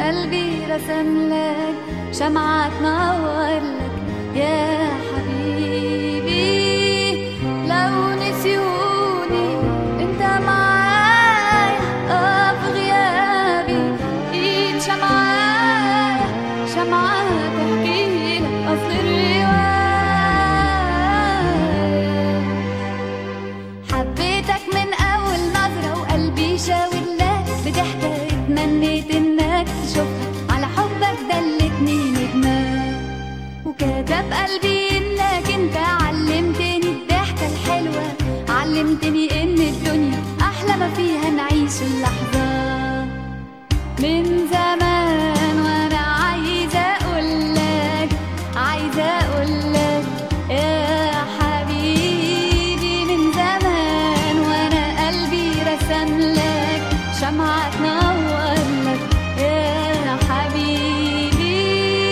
قلبي رسم لك شمعة تنور لك يا حبيبي لو نسيوني انت معايا اه في غيابي ايد شمعة شمعة تحكي لك اصل الرواية حبيتك من أول نظرة وقلبي شاور لك بضحكة اتمنيت إنك تشوفها على حبك دلتني ندمان وكتب قلبي إنك أنت علمتني الضحكة الحلوة علمتني إن الدنيا أحلى ما فيها نعيش اللحظة من زمان وانا عايزه اقول لك عايزه اقول لك يا حبيبي من زمان وانا قلبي رسم لك شمعة تنور لك يا حبيبي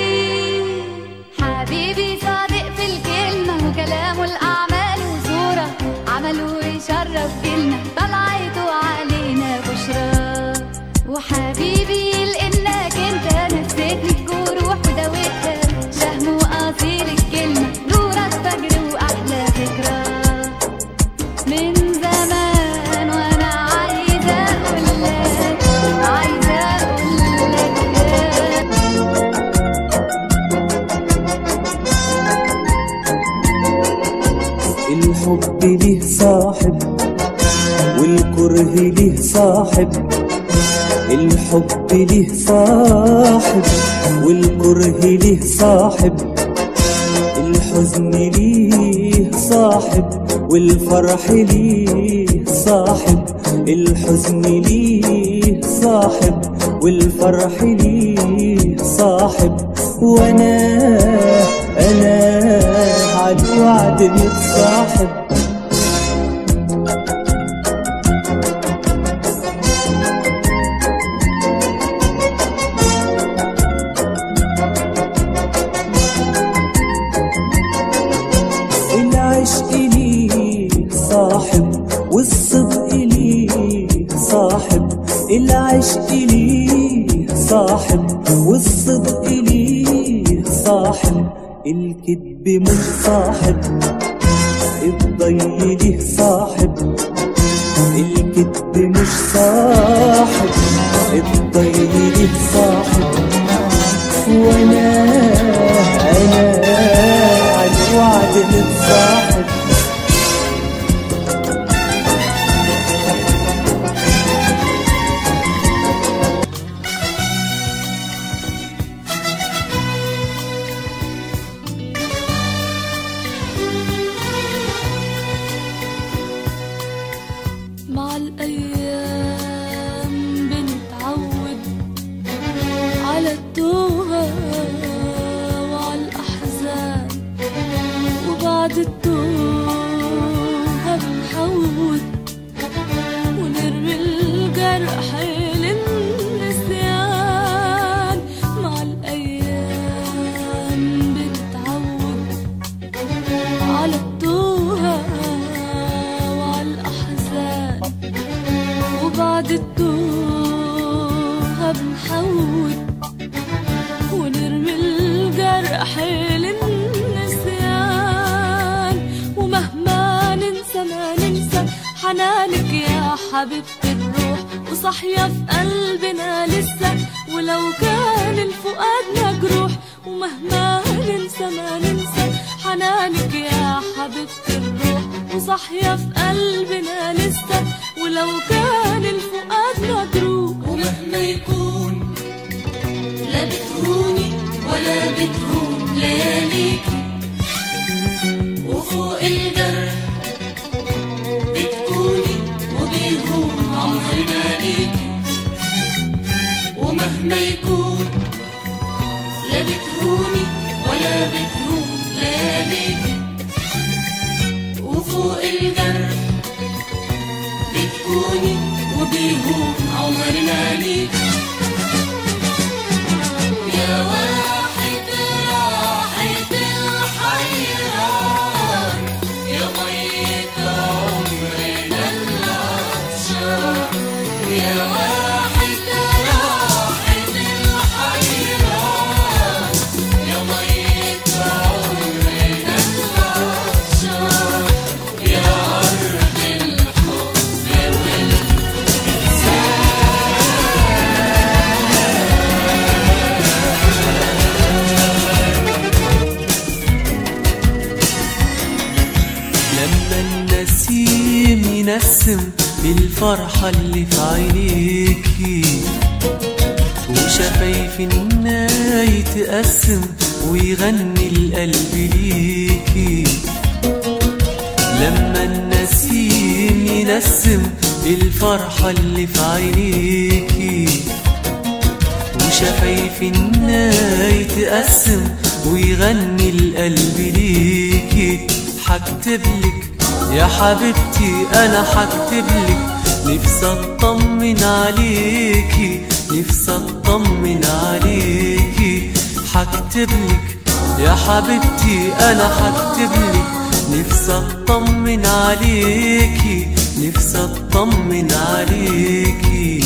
حبيبي صادق في الكلمة وكلامه الأعمال وصورة عمله يشرف جيلنا طلعته علينا بشرى وحبيبي لانك انت نسيتني الجروح وداوتها شهم واصيل الكلمه نورك فجر واحلى ذكرى من زمان وانا عايزه اقول لك عايزه اقول لك الحب ليه صاحب والكره ليه صاحب الحب ليه صاحب والكره ليه صاحب الحزن ليه صاحب والفرح ليه صاحب الحزن ليه صاحب والفرح ليه صاحب وانا انا على الوعد متصاحب العشق ليه صاحب والصدق ليه صاحب العشق ليه صاحب والصدق ليه صاحب الكذب مش صاحب الضي ليه صاحب الكذب مش صاحب الضي ليه صاحب وانا انا على الوعد متصاحب مع الأيام بنتعود على التوهة وعلى الأحزان وبعد التوهة بنحود ونرمي الجرح للنسيان مع الأيام بنتعود على التوهة وعلى الأحزان وبعد التوهة بنحود ونرمي الجرح للنسيان ومهما ننسى ما ننسى حنانك يا حبيبة الروح وصحية في قلبنا لسه ولو كان الفؤاد مجروح ومهما ننسى ما ننسى حنانك يا حبيبة الروح وصحية في قلبنا لسه ولو كان الفؤاد مجروح ومهما يكون لا بتهوني ولا بتهون لياليكي وفوق الجرح بتكوني وبيهون عمرنا ليكي ومهما يكون لا بتهوني ولا بتهون لياليكي وفوق الجرح بتكوني وبيهون عمرنا ليكي يا واحد راح تقسم الفرحة اللي في عينيكي وشفايف الناي تقسم ويغني القلب ليكي لما النسيم ينسم الفرحة اللي في عينيكي وشفايف الناي تقسم ويغني القلب ليكي حكتبلك يا حبيبتي انا حكتبلك نفسي اطمن عليكي نفسي اطمن عليكي حكتبلك يا حبيبتي انا حكتبلك نفسي اطمن عليكي نفسي اطمن عليكي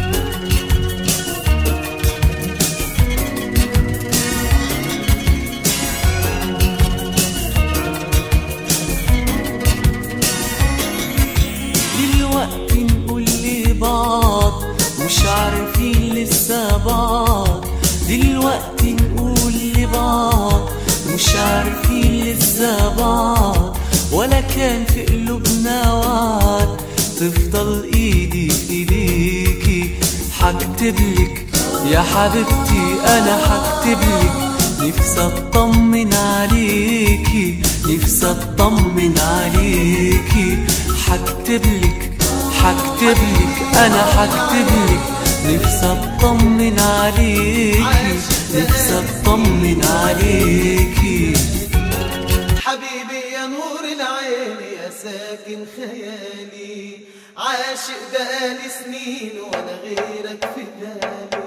دلوقتي نقول لبعض مش عارفين لسه بعض دلوقتي نقول لبعض مش عارفين لسه بعض ولا كان في قلوبنا وعد تفضل ايدي في ايديكي حكتبلك يا حبيبتي انا حكتبلك نفسي اطمن عليكي نفسي اطمن عليكي حكتبلك حكتبلك انا حكتبلك نفسي اطمن عليكي نفسي اطمن عليكي حبيبي يا نور العين يا ساكن خيالي عاشق بقالي سنين وانا غيرك في بالي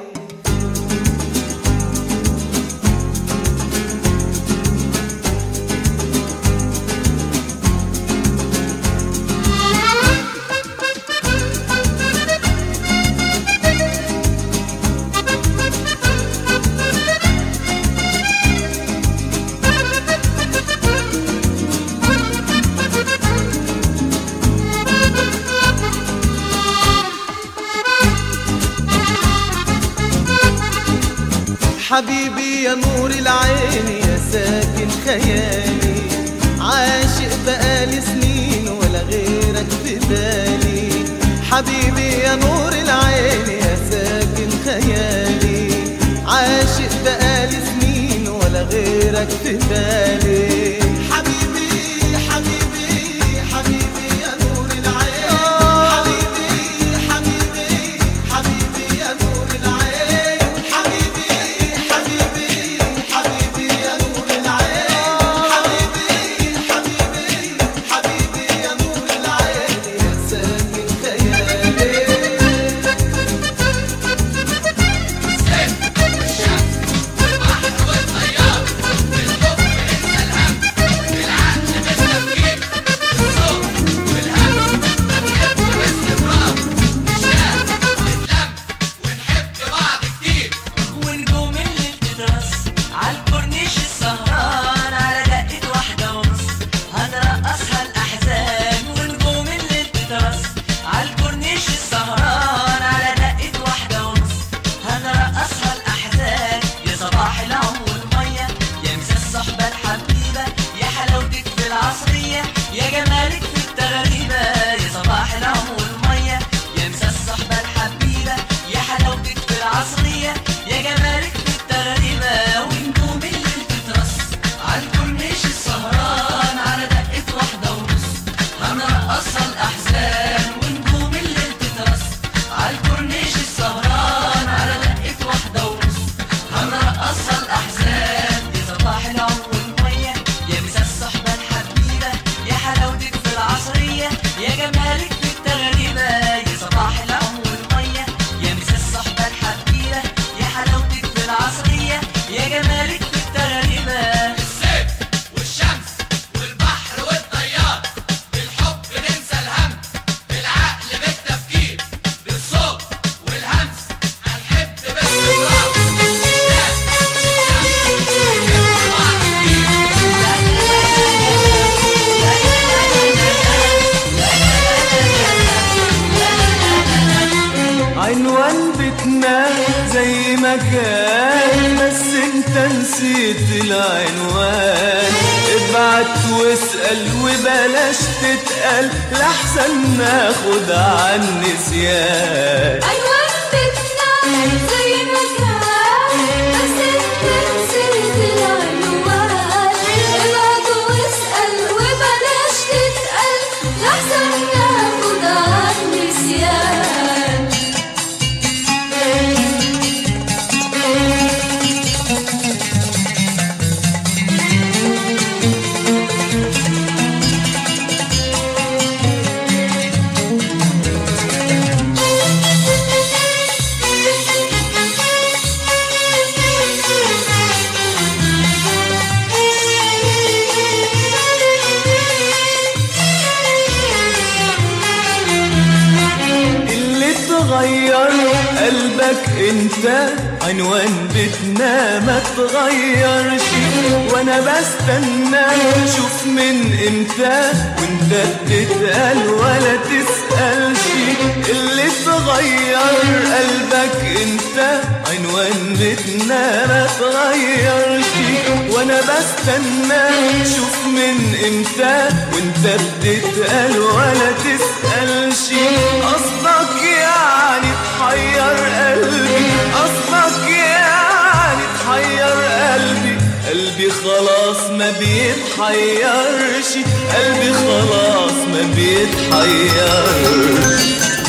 حبيبي يا نور العين يا ساكن خيالي عاشق بقالي سنين ولا غيرك في بالي حبيبي يا نور العين يا ساكن خيالي عاشق بقالي سنين ولا غيرك في بالي حبيبي حبيبي حبيبي يا نور العين حبيبي حبيبي حبيبي يا نور العين حبيبي حبيبي حبيبي يا نور العين حبيبي حبيبي حبيبي يا نور العين يا ساكن خيالي ونجوم اللي بتدرس عالكورنيش السهران على دقة واحدة ونص هنرقصها الأحزان ونجوم اللي بتدرس عالكورنيش السهران على دقة واحدة ونص هنرقصها الأحزان يا صباح العمر والمية يا مسا الصحبة الحبيبة يا حلاوتك في العصرية يا جمالك في التغريبة يا صباح العمر والمية يا مسا الصحبة الحبيبة يا حلاوتك في العصرية يا جمالك في التغريبة ونجوم اللي بتترص عالكورنيش السهران على دقة واحدة ونص هنرقصها الأحزان ونجوم اللي بتترص عالكورنيش السهران على دقة واحدة ونص هنرقصها الأحزان يا صباح العمر والمية يا مسا الصحبة الحبيبة يا حلاوتك في العصرية يا جمالك في التغريبة يا صباح العمر والمية يا مسا الصحبة الحبيبة يا حلاوتك في العصرية يا جمالك في التغريبة الصيف والشمس والبحر والطيار بالحب ننسى الهم بالعقل بالتفكير بالصوت والهمس هنحب باستمرار عنوان بيتنا زي ما كان بس انت نسيت العنوان ابعت واسأل وبلاش تتقل لحسن ناخد عن نسيان أيوة بتنام زي ما كان بس انت نسيت العنوان ابعت واسأل وبلاش تتقل لحسن ناخد عن نسيان اللي تغير قلبك انت عنوان بيتنا ما تغيرش وانا بستنى شوف من امتى وانت بتتقل ولا تسألش اللي تغير قلبك انت عنوان بيتنا ما تغيرش وانا بستنى شوف من امتى وانت بتتقل ولا تسألش قصدك يعني تحير قلبي قصدك يعني تحير قلبي قلبي خلاص ما بيتحيرش قلبي خلاص ما بيتحيرش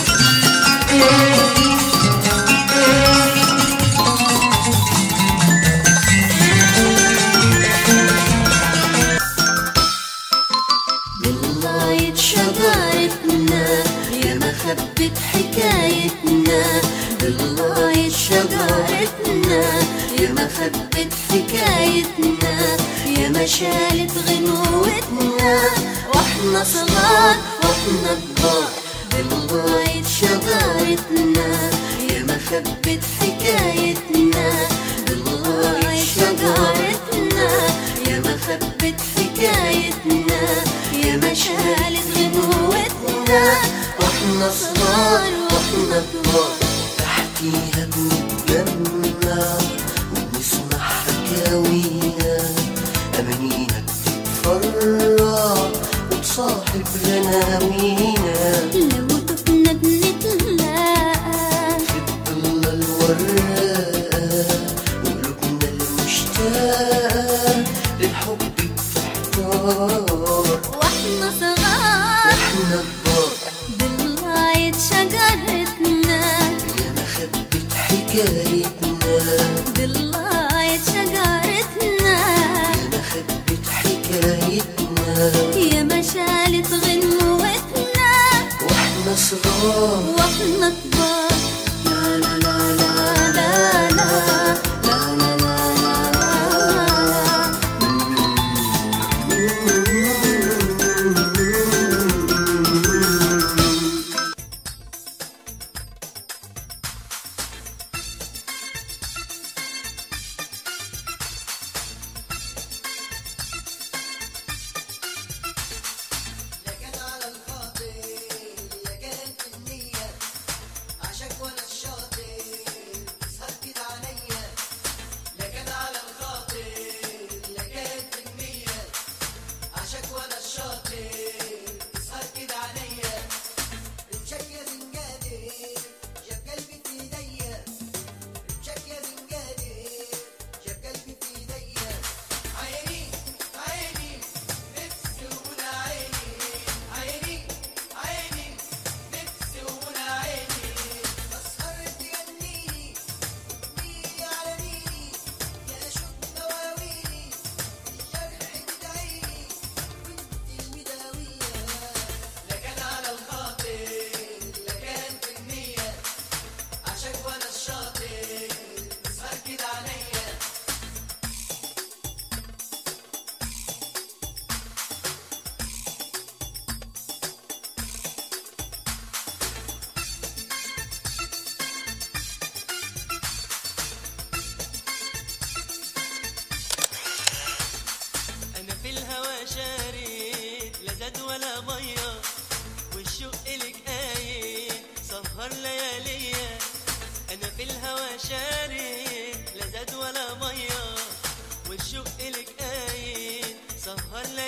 بالله شجرتنا يا مخبة حكايتنا بالله شجرتنا يا مخبة حكايتنا يا مشالة غنوتنا واحنا صغار واحنا كبار بالله شجرتنا يا مخبة حكايتنا بالله شجرتنا يا مخبة حكايتنا يا مشالة غنوتنا واحنا صغار واحنا كبار تحكيها بنتجمع ونسمع حكاوينا أمانينا بتتفرع وتصاحب غناوينا لو تبنا بنتلاقى في الضلة الوراقة وقلوبنا المشتاقة للحب بتحتار واحنا صغار احنا كبار بالله شجرتنا يا مخبة حكايتنا بالله شجرتنا مخبة حكايتنا يا مشالة غنوتنا واحنا صغار واحنا كبار لا لا لا لا لا لا لا لا لا لا لكن على الخاطر لكن في النية عشاك وانا الشاطر تسهر كده عليا لكن على الخاطر لكن في النية عشاك وانا الشاطر تسهر كده عليا رمشك يا زنجادي جاب قلبي في ايديا رمشك يا زنجادي جاب قلبي في ايديا عيني عيني نفسي ومنى عيني عيني عيني نفسي ومنى عيني تسهر تجنيني تبنيني على ميني يا شوق دواويني الجرح بدعيني وانت المداوية لكن على الخاطر لكن في النية عشاك وانا الشاطر تسهر كده عليا انا في الهوى شارد لا زاد ولا ميه والشوق لك قايد سهر لياليا انا في الهوى شارد لا زاد ولا ميه والشوق لك قايد سهر لياليا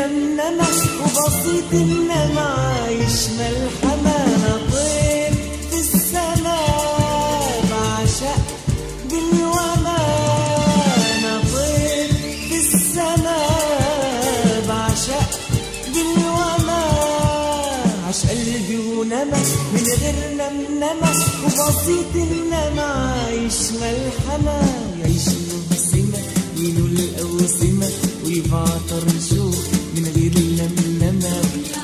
نمنمة وبسيط إنما عايش ملحمة أنا طير في السماء بعشق بالوما أنا طير في السماء بعشق بالوما عش قلبي ونمى من غير نمنمة وبسيط إنما عايش ملحمة يعيش مبسمة وينو الأوسمة ويبعطر شوق من غير لملمة